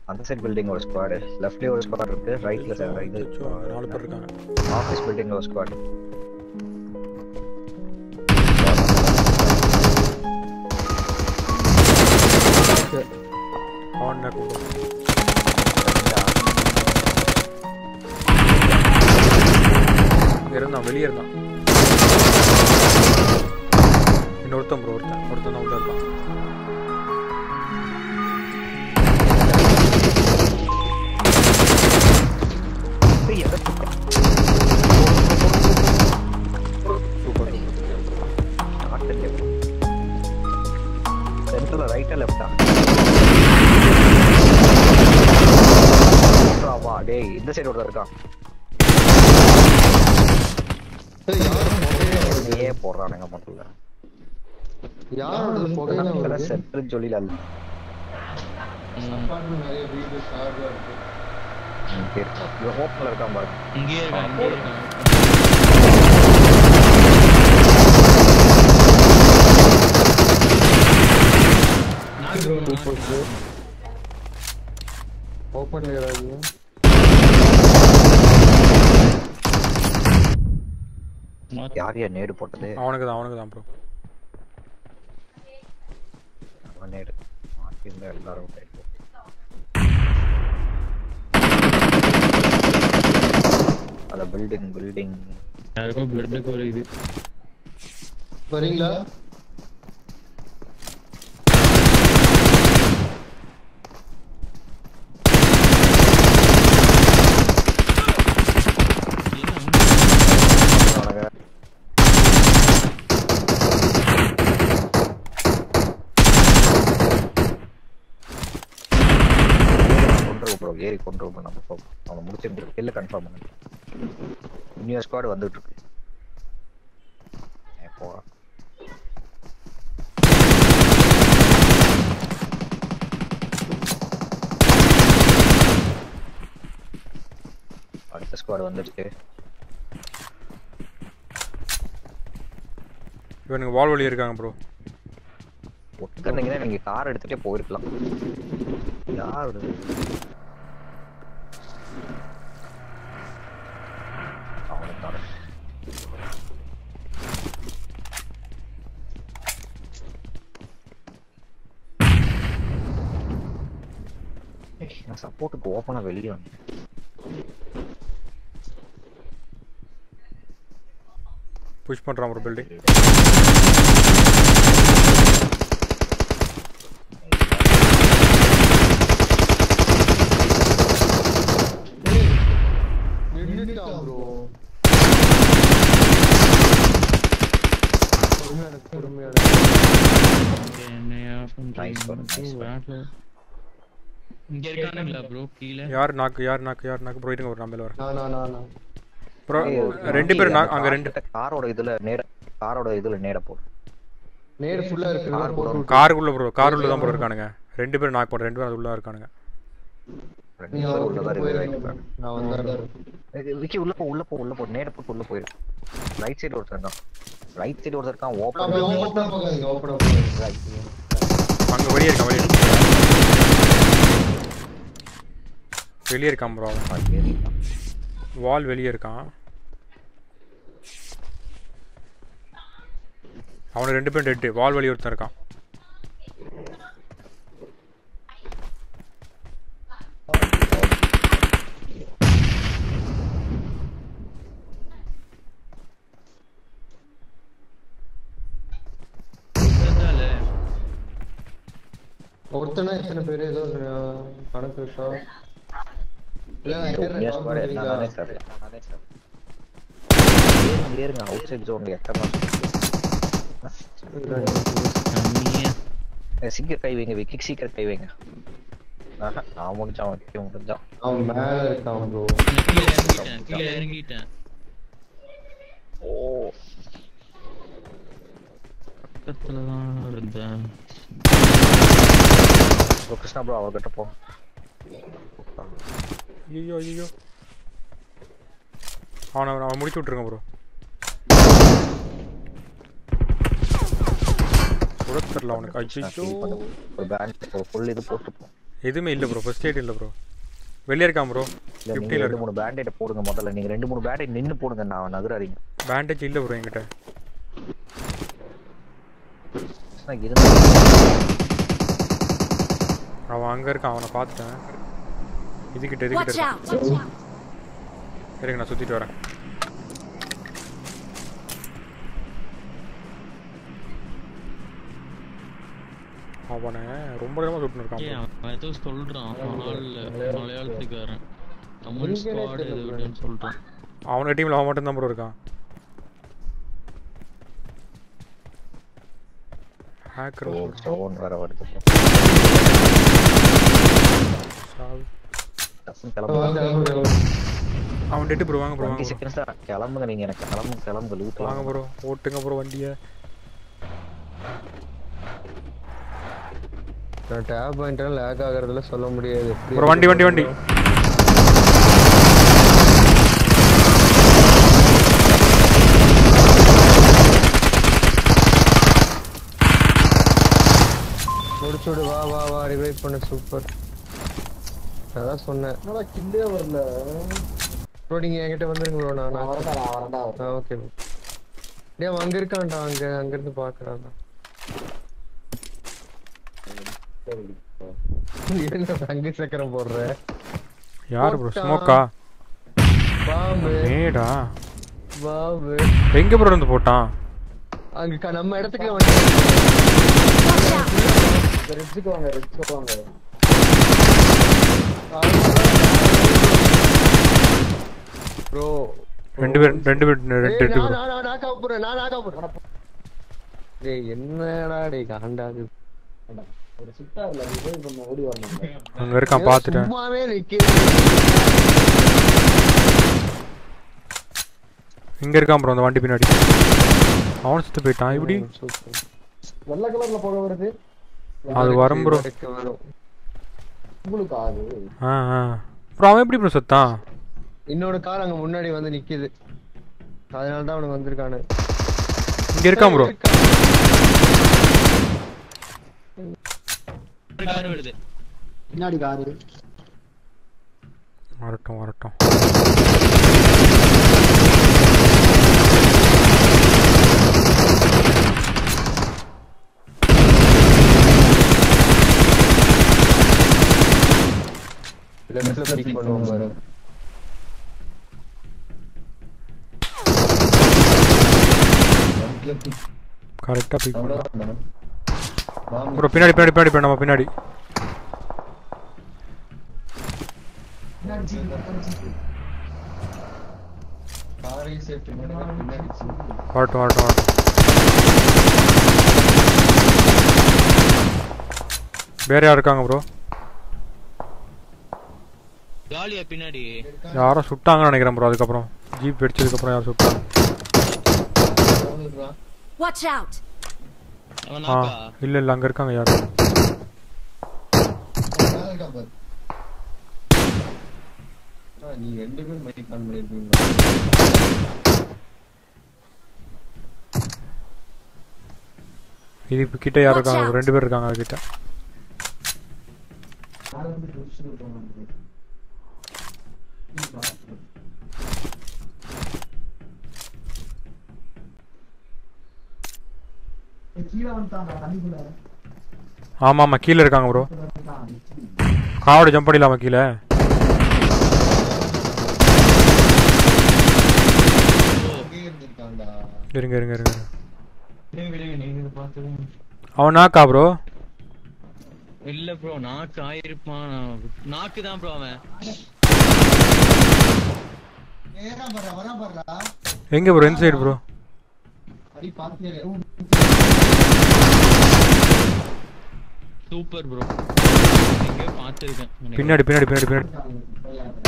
அந்த side building ஒரு squad லெஃப்ட்லயே ஒரு ஸ்குவாட் இருக்கு ரைட்ல இது அச்சோ, நாலு பேர் இருக்காங்க ஆஃபீஸ் பில்டிங்ல ஒரு ஸ்குவாட் அவன் என்ன கூப்பிடும் இங்க இருந்தான் வெளியே இருந்தான் இன்னொருத்தன் ப்ரோ ஒருத்தன் ஒருத்தன் தான் உள்ள இருக்கான் சூப்பர் சென்டர்ல ரைட்டா லெஃப்டா வா டேய் இந்த சைடு ஒருத்தர் இருக்கான் ஏய், யாரும் புகையில வருது. ஏ போடுறானுங்க முதல்ல யாரோடது புகையில வருது? சென்டர்னு சொல்லி அல்ல அப்பார்ட்மெண்ட் நிறைய வீடு கார்லாம் இருக்கு. இங்க இருக்கான். இவன் ஓப்பன்ல இருக்கான் பாருங்க இங்கேயே இருக்கான் இங்கேயே இருக்கான் நாக்கு bro, நாக்கு. ஓப்பன்ல ஏறாதீங்க. நாக்கு. யார் யார் நேடு போட்டது அவனுக்கு தான் அவனுக்கு தான் ப்ரோ அவன் நேடு மாட்டி இருந்தா எல்லாரும் out ஆயிடுவோம். அந்த பில்டிங் பில்டிங் யாருக்கோ பிளட் ஒரு இது வரீங்களா அவனுங்க கொண்டு ப்ரோ ஏறி கொண்டு ப்ரோ நம்ம போ அவனை முடிச்சிருந்து இல்ல கன்ஃபார்ம் பண்ணு இன்னொரு ஸ்குவாட் வந்துட்டு இருக்கு ஏ, போடா அடுத்த ஸ்குவாட் வந்துடுச்சு இவனுக்கு வால் வழி இருக்காங்க ப்ரோ ஒட்டுக்கந்தீங்கன்னா நீங்க கார் எடுத்துட்டே போயிருக்கலாம் யார் இது? அவனுக்கு தான் ஏய், நான் சப்போர்ட்டுக்கு ஓப்பனா வெளியே வந்தேன் புஷ் பண்ணுறான் ப்ரோ பில்டிங் நின்னுட்டான் bro. பொறுமையா இரு, பொறுமையா இரு. இங்க என்னையா Nice one, பண்றீங்க nice one. வேற இங்க இருக்கானுங்களா ப்ரோ கீழே யார் நாக்கு யார் நாக்கு யார் நாக்கு ப்ரோ இருங்க ஒரு நம்பர் வரேன் நான், நான், நான், நான். ப்ரோ ஏய், ரெண்டு பேர் அந்த நாக் அங்கே ரெண்டு கார்கிட்ட காரோட இதுல நேட காரோட இதுல நேட போடு நேரு full ஆ இருக்கு, Car போட்டு கூட விட்டு. காருக்குள்ள ப்ரோ காருக்குள்ள தான் ப்ரோ இருக்கானுங்க ரெண்டு பேர் நாக் போடுற ரெண்டு பேர் அது உள்ள இருக்கானுங்க ரெண்டு நீ பேரும் அவன் உள்ளதா போய் இருக்கு right back. நான் வந்தேன். இது விக்கி உள்ள போ உள்ள போ உள்ள போ நேட போட்டு உள்ள போயிரு ரைட் சைடு ஒருத்தர் இருக்கான் ரைட் சைடு ஒருத்தர் இருக்கான் ஓப்பன் அப்படியே open ஆ போகாதீங்க, open ஆ போகாதீங்க. அங்கே வெளியே இருக்கான் வெளியே இருக்கான். வெளியே இருக்கான் ப்ரோ அவன் வால் வெளியே இருக்கான் அவனுக்கு ரெண்டு பேரும் டெட்டு வால் வெளியே ஒருத்தன் இருக்கான் அதனால ஒருத்தனா எத்தனை பேர் ஏதோ ஒரு, அஹ், கணக்கு இருக்கா இல்ல, நான் ஏறுறேன், call பண்றீங்களா? நானே தெரியல நானே தெரியல ஏறுங்க அவுட் சைடு ஜோன்ல எட்ட மாசம் கம்மியா சீக்கிரம் கை வைங்க விக்கி சீக்கிரம் கை வைங்க ஆஹா, நான் முடிஞ்சான் விக்கி முடிஞ்சான் அவன் மேல இருக்கான் bro. நான் கீழே இறங்கிட்டேன் கீழே இறங்கிட்டேன் ஓ பக்கத்துல தான் இருந்தேன் ப்ரோ கிருஷ்ணா ப்ரோ அவர்கிட்ட போ ஐயோ ஐயோ அவனை அவனை முடிச்சு விட்ருங்க ப்ரோ சுட தெரில அவனுக்கு கிருஷ்ணா ஐயோ feel பண்ணு. ஒரு பேண்ட் ஒரு ஃபுல் இது போட்டு போ எதுவுமே இல்லை ப்ரோ ஃபர்ஸ்ட் எய்ட் இல்லை ப்ரோ வெளியே இருக்கான் ப்ரோ இல்ல நீங்க ஃபிஃப்டியில் ரெண்டு இருக்கு மூணு பேண்டேட் போடுங்க முதல்ல நீங்க ரெண்டு மூணு பேண்டேட் நின்னு போடுங்க நான் நகராதீங்க பேண்டேஜ் இல்லை ப்ரோ என்கிட்ட நான் இருந்தா அவன் அங்கே இருக்கான் அவனை பார்த்துட்டேன் இதுக்கிட்ட Watch இதுக்கிட்ட out! இருங்க நான் சுற்றிட்டு வரேன் அவனை ரொம்ப நேரமாக சுட்டுன்னு இருக்கான் ஏய், bro. அவன் ஏதோ சொல்றான் ஆனால் மலையாளத்துக்காரன் தமிழ் இங்க ஸ்குவாட் நேத்து இது விடுன்னு சொல்றான் அவனுக்கு டீமில் அவன் மட்டும் தான் ப்ரோ இருக்கான் ஹேக்கர் ஸ்டோன் வேற வருது bro. டக்குன்னு கிளம்புங்க அவன் டெட்டு ப்ரோ வாங்க ப்ரோ டுவெண்ட்டி வாங்க bro. செகண்ட்ஸ் தான் கிளம்புங்க நீங்க எனக்கு கிளம்புங்க கிளம்புங்க லூட் வாங்க ப்ரோ ஓட்டுங்க ப்ரோ வண்டியை நான் டேப் பாயிண்ட் லேக் ஆகுறதுல சொல்ல முடியாது எப்படி ப்ரோ வண்டி வண்டி வண்டி முடிச்சு விடு வா வா வா ரிவைவ் பண்ணு சூப்பர் அதான் சொன்னேன் கிண்டே வரல ப்ரோ நீங்க என்கிட்ட வந்துருங்க ப்ரோ நான் நான் வரடா நான் வரடா ஆ ஓகே ப்ரோ டேய் அவன் அங்க இருக்கான்டா அங்க அங்க இருந்து பாக்குறான்டா என்ன அங்க சக்கரம் போடுற யார் ப்ரோ போட்டா. ஸ்மோக்கா பாம்பு ஏடா பாம்பு எங்க ப்ரோ இருந்து போட்டான் அங்க க- நம்ம இடத்துக்கு வந்து Watch out! ரெட்ஸுக்கு வாங்க ரெட்ஸுக்கு வாங்க ப்ரோ ரெண்டு பேர் ரெண்டு பேர் ரெண்டு ரெண்டு நான் ப்ரோ நான் நான் நாக்கா போறேன் நான் நாக்கா போறேன் டேய் என்னடா டேய் காண்டாது ஒரு சிட்டா இல்ல ரிவைவ் பண்ண ஓடி வரணும் அங்க இருக்கான் பார்த்துட்டேன் சும்மாவே நிக்கிறேன் இங்க இருக்கான் ப்ரோ அந்த வண்டி பின்னாடி அவன் சுத்து போயிட்டான் இப்படி வெள்ளை கலர்ல போக வருது அது வரும் ப்ரோ இருக்கு, வரும் உங்களுக்கு ஆகுது ஆ ஆ ப்ரோ அவன் எப்படி ப்ரோ செத்தான் இன்னொரு கார் அங்க முன்னாடி வந்து நிக்குது அதனால தான் அவனுக்கு வந்திருக்கானு இங்க இருக்கான் ப்ரோ ஒரு கார் வருது பின்னாடி காரு வரட்டும் வரட்டும் லெஃப்ட்ல பிக் பண்ணுவோம் பாரு கரெக்டா பிக் பண்ணலாம் ப்ரோ பின்னாடி பின்னாடி பின்னாடி பின்னாடி நம்ம பின்னாடி காரை சேஃப்டி பண்ணுங்க பின்னாடி வரட்டும் வரட்டும் வரட்டும் வேற யார் இருக்காங்க ப்ரோ காலியா பின்னாடி யாரோ சுட்டாங்கன்னு நினைக்கிறேன் ப்ரோ அதுக்கப்புறம் ஜீப் வெடிச்சதுக்கப்புறம் யாரும் சுட்டாங்க Watch out! அவன் ஆ நாக்கா இல்ல இல்ல அங்க இருக்காங்க யாரும் நீ ரெண்டு பேரும் மைக் ஆன் பண்ணிருக்கீங்க இது இப்ப கிட்ட யார் Watch இருக்காங்க out. ரெண்டு பேர் இருக்காங்க அது கிட்ட ஆமா ஆமா கீழே இருக்காங்க ப்ரோ காவடி ஜம்ப் பண்ணிடலாமா கீழே இருந்திருக்காண்டா இருங்க இருங்க இருங்க அவன் நாக்கா ப்ரோ இல்ல ப்ரோ நாக்கு ஆயிருப்பான் நாக்கு தான் ப்ரோ அவன் எங்க ப்ரோ எந்த சைடு ப்ரோ சூப்பர் ப்ரோ எங்கேயோ பார்த்துருக்கேன் நினைக்கிறேன். பின்னாடி பின்னாடி பின்னாடி பின்னாடி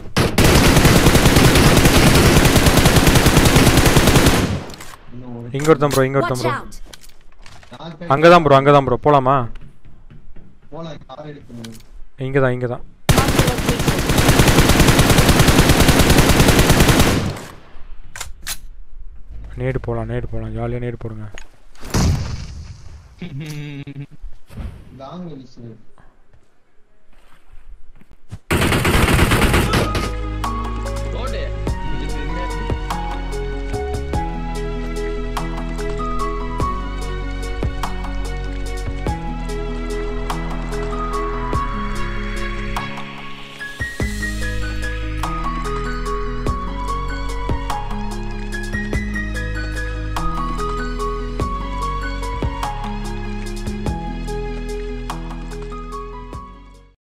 இங்க ஒருத்தன் ப்ரோ இங்க ஒருத்தன் Watch ப்ரோ out! அங்கதான் ப்ரோ அங்கதான் ப்ரோ போலாமா போலாம் கார் எடுக்கணும் இங்கதான் இங்கதான் Mark the location. நேடு போலாம் நேடு போலாம் ஜாலியா நேடு போடுங்க லாங் வெளிச்சு